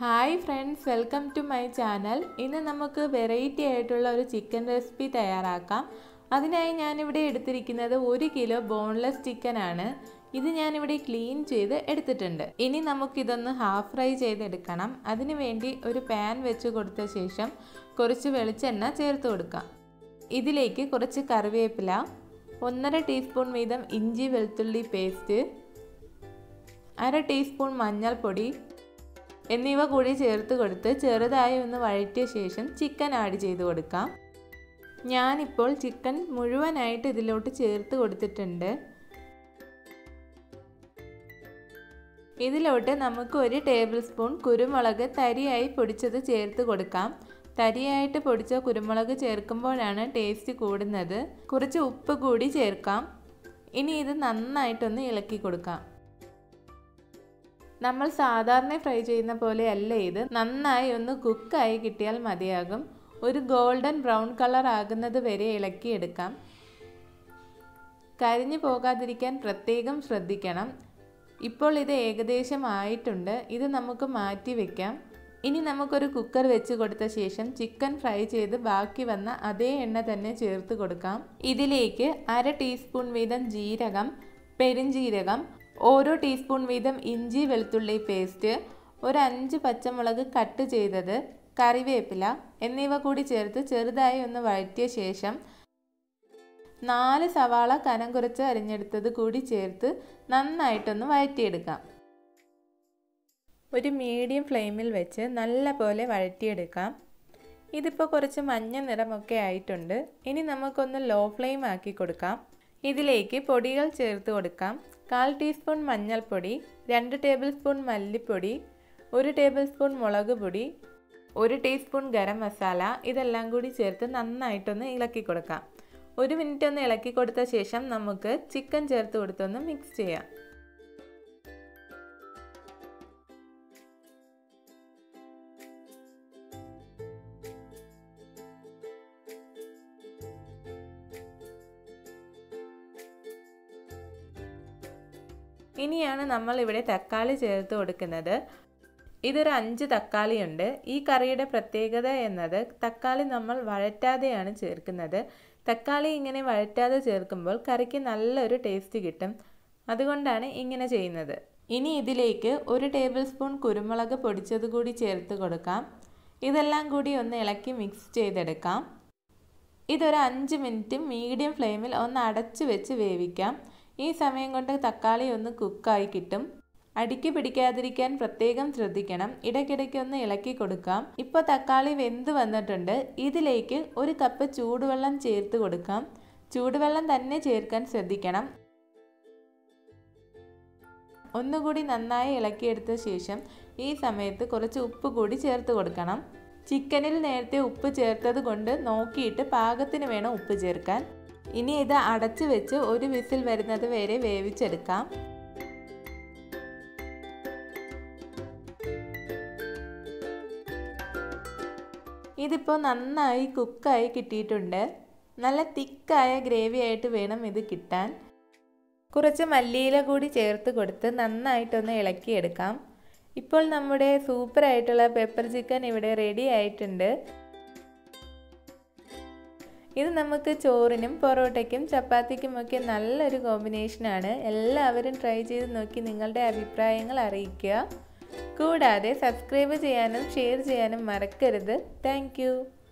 hi friends welcome to my channel ഇന്ന് നമുക്ക് variety ആയിട്ടുള്ള ഒരു ചിക്കൻ റെസിപ്പി തയ്യാറാക്കാം അതിനായി ഞാനിവിടെ എടുത്തിരിക്കുന്നത് ഒരു കിലോ ബോൺലെസ് ചിക്കൻ ആണ് ഇത് ഞാനിവിടെ ക്ലീൻ ചെയ്ത് എടുത്തിട്ടുണ്ട് ഇനി നമുക്കിതൊന്ന് ഹാഫ് ഫ്രൈ ചെയ്തെടുക്കണം അതിനു വേണ്ടി ഒരു പാൻ വെച്ച് കൊടുത്ത ശേഷം കുറച്ച് വെളിച്ചെണ്ണ ചേർത്ത് കൊടുക്കാം ഇതിലേക്ക് കുറച്ച് കറിവേപ്പില ഒന്നര ടീസ്പൂൺ വീതം ഇഞ്ചി വെളുത്തുള്ളി പേസ്റ്റ് അര ടീസ്പൂൺ മഞ്ഞൾപ്പൊടി എന്നിവ കൂടി ചേർത്ത് കൊടുത്ത് ചെറുതായി ഒന്ന് വഴറ്റിയ ശേഷം ചിക്കൻ ആഡ് ചെയ്ത് കൊടുക്കാം ഞാനിപ്പോൾ ചിക്കൻ മുഴുവനായിട്ട് ഇതിലോട്ട് ചേർത്ത് കൊടുത്തിട്ടുണ്ട് ഇതിലോട്ട് നമുക്ക് ഒരു ടേബിൾ സ്പൂൺ കുരുമുളക് തരിയായി പൊടിച്ചത് ചേർത്ത് കൊടുക്കാം തരിയായിട്ട് പൊടിച്ച കുരുമുളക് ചേർക്കുമ്പോഴാണ് ടേസ്റ്റ് കൂടുന്നത് കുറച്ച് ഉപ്പ് കൂടി ചേർക്കാം ഇനി ഇത് നന്നായിട്ടൊന്ന് ഇളക്കി കൊടുക്കാം നമ്മൾ സാധാരണ ഫ്രൈ ചെയ്യുന്ന പോലെ അല്ല ഇത് നന്നായി ഒന്ന് കുക്കായി കിട്ടിയാൽ മതിയാകും ഒരു ഗോൾഡൻ ബ്രൗൺ കളർ ആകുന്നത് വരെ ഇളക്കിയെടുക്കാം കരിഞ്ഞു പോകാതിരിക്കാൻ പ്രത്യേകം ശ്രദ്ധിക്കണം ഇപ്പോൾ ഇത് ഏകദേശം ആയിട്ടുണ്ട് ഇത് നമുക്ക് മാറ്റി വെക്കാം ഇനി നമുക്കൊരു കുക്കർ വെച്ച് കൊടുത്ത ശേഷം ചിക്കൻ ഫ്രൈ ചെയ്ത് ബാക്കി വന്ന അതേ എണ്ണ തന്നെ ചേർത്ത് കൊടുക്കാം ഇതിലേക്ക് അര ടീസ്പൂൺ വീതം ജീരകം പെരിഞ്ജീരകം ഓരോ ടീസ്പൂൺ വീതം ഇഞ്ചി വെളുത്തുള്ളി പേസ്റ്റ് ഒരു അഞ്ച് പച്ചമുളക് കട്ട് ചെയ്തത് കറിവേപ്പില എന്നിവ കൂടി ചേർത്ത് ചെറുതായി ഒന്ന് വഴറ്റിയ ശേഷം നാല് സവാള കനം കുറച്ച് അരിഞ്ഞെടുത്തത് കൂടി ചേർത്ത് നന്നായിട്ടൊന്ന് വഴറ്റിയെടുക്കാം ഒരു മീഡിയം ഫ്ലെയിമിൽ വെച്ച് നല്ല പോലെ വഴറ്റിയെടുക്കാം ഇതിപ്പോൾ കുറച്ച് മഞ്ഞ നിറമൊക്കെ ആയിട്ടുണ്ട് ഇനി നമുക്കൊന്ന് ലോ ഫ്ലെയിം ആക്കി കൊടുക്കാം ഇതിലേക്ക് പൊടികൾ ചേർത്ത് കൊടുക്കാം കാൽ ടീസ്പൂൺ മഞ്ഞൾപ്പൊടി രണ്ട് ടേബിൾ സ്പൂൺ മല്ലിപ്പൊടി ഒരു ടേബിൾ സ്പൂൺ മുളക് പൊടി ഒരു ടീസ്പൂൺ ഗരം മസാല ഇതെല്ലാം കൂടി ചേർത്ത് നന്നായിട്ടൊന്ന് ഇളക്കി കൊടുക്കാം ഒരു മിനിറ്റ് ഒന്ന് ഇളക്കി കൊടുത്ത ശേഷം നമുക്ക് ചിക്കൻ ചേർത്ത് കൊടുത്തൊന്ന് മിക്സ് ചെയ്യാം ഇനിയാണ് നമ്മൾ ഇവിടെ തക്കാളി ചേർത്ത് കൊടുക്കുന്നത് ഇതൊരു അഞ്ച് തക്കാളിയുണ്ട് ഈ കറിയുടെ പ്രത്യേകത എന്നത് തക്കാളി നമ്മൾ വഴറ്റാതെയാണ് ചേർക്കുന്നത് തക്കാളി ഇങ്ങനെ വഴറ്റാതെ ചേർക്കുമ്പോൾ കറിക്ക് നല്ലൊരു ടേസ്റ്റ് കിട്ടും അതുകൊണ്ടാണ് ഇങ്ങനെ ചെയ്യുന്നത് ഇനി ഇതിലേക്ക് ഒരു ടേബിൾ സ്പൂൺ കുരുമുളക് പൊടിച്ചത് കൂടി ചേർത്ത് കൊടുക്കാം ഇതെല്ലാം കൂടി ഒന്ന് ഇളക്കി മിക്സ് ചെയ്തെടുക്കാം ഇതൊരു അഞ്ച് മിനിറ്റ് മീഡിയം ഫ്ലെയിമിൽ ഒന്ന് അടച്ചു വെച്ച് വേവിക്കാം ഈ സമയം കൊണ്ട് തക്കാളി ഒന്ന് കുക്കായി കിട്ടും അടിക്ക് പിടിക്കാതിരിക്കാൻ പ്രത്യേകം ശ്രദ്ധിക്കണം ഇടയ്ക്കിടയ്ക്ക് ഒന്ന് ഇളക്കി കൊടുക്കാം ഇപ്പോൾ തക്കാളി വെന്ത് വന്നിട്ടുണ്ട് ഇതിലേക്ക് ഒരു കപ്പ് ചൂടുവെള്ളം ചേർത്ത് കൊടുക്കാം ചൂടുവെള്ളം തന്നെ ചേർക്കാൻ ശ്രദ്ധിക്കണം ഒന്നുകൂടി നന്നായി ഇളക്കിയെടുത്ത ശേഷം ഈ സമയത്ത് കുറച്ച് ഉപ്പ് കൂടി ചേർത്ത് കൊടുക്കണം ചിക്കനിൽ നേരത്തെ ഉപ്പ് ചേർത്തത് കൊണ്ട് നോക്കിയിട്ട് പാകത്തിന് വേണം ഉപ്പ് ചേർക്കാൻ ഇനി ഇത് അടച്ചു വെച്ച് ഒരു വിസിൽ വരുന്നത് വരെ വേവിച്ചെടുക്കാം ഇതിപ്പോൾ നന്നായി കുക്കായി കിട്ടിയിട്ടുണ്ട് നല്ല തിക്കായ ഗ്രേവി ആയിട്ട് വേണം ഇത് കിട്ടാൻ കുറച്ച് മല്ലിയില കൂടി ചേർത്ത് കൊടുത്ത് നന്നായിട്ടൊന്ന് ഇളക്കിയെടുക്കാം ഇപ്പോൾ നമ്മുടെ സൂപ്പറായിട്ടുള്ള പെപ്പർ ചിക്കൻ ഇവിടെ റെഡി ആയിട്ടുണ്ട് ഇത് നമുക്ക് ചോറിനും പൊറോട്ടയ്ക്കും ചപ്പാത്തിക്കും ഒക്കെ നല്ലൊരു കോമ്പിനേഷനാണ് എല്ലാവരും ട്രൈ ചെയ്ത് നോക്കി നിങ്ങളുടെ അഭിപ്രായങ്ങൾ അറിയിക്കുക കൂടാതെ സബ്സ്ക്രൈബ് ചെയ്യാനും ഷെയർ ചെയ്യാനും മറക്കരുത് താങ്ക്